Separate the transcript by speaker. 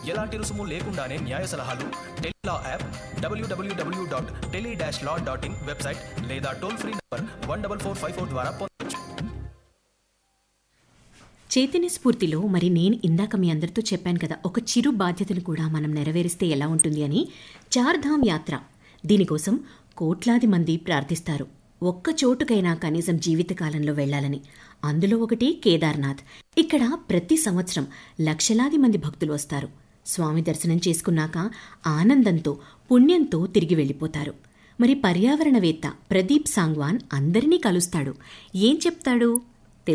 Speaker 1: ఎలాంటి రుసుము లేకుండానే న్యాయ సలహాలు tele law app W W W dot tele dash law dot in website లేదా toll free number one double four five four ద్వారా పొందవచ్చు
Speaker 2: చైతన్య స్ఫూర్తిలో మరి నేను ఇందాక మీ అందరితో చెప్పాను కదా ఒక చిరు బాధ్యతను కూడా మనం నెరవేరిస్తే ఎలా ఉంటుంది అని చార్ధామ్ యాత్ర దీనికోసం కోట్లాది మంది ప్రార్థిస్తారు ఒక్క చోటుకైనా కనీసం జీవితకాలంలో వెళ్లాలని అందులో ఒకటి కేదార్నాథ్ ఇక్కడ ప్రతి సంవత్సరం లక్షలాది మంది భక్తులు వస్తారు స్వామి దర్శనం చేసుకున్నాక ఆనందంతో పుణ్యంతో తిరిగి వెళ్ళిపోతారు మరి పర్యావరణవేత్త ప్రదీప్ సాంగ్వాన్ అందరినీ కలుస్తాడు ఏం చెప్తాడు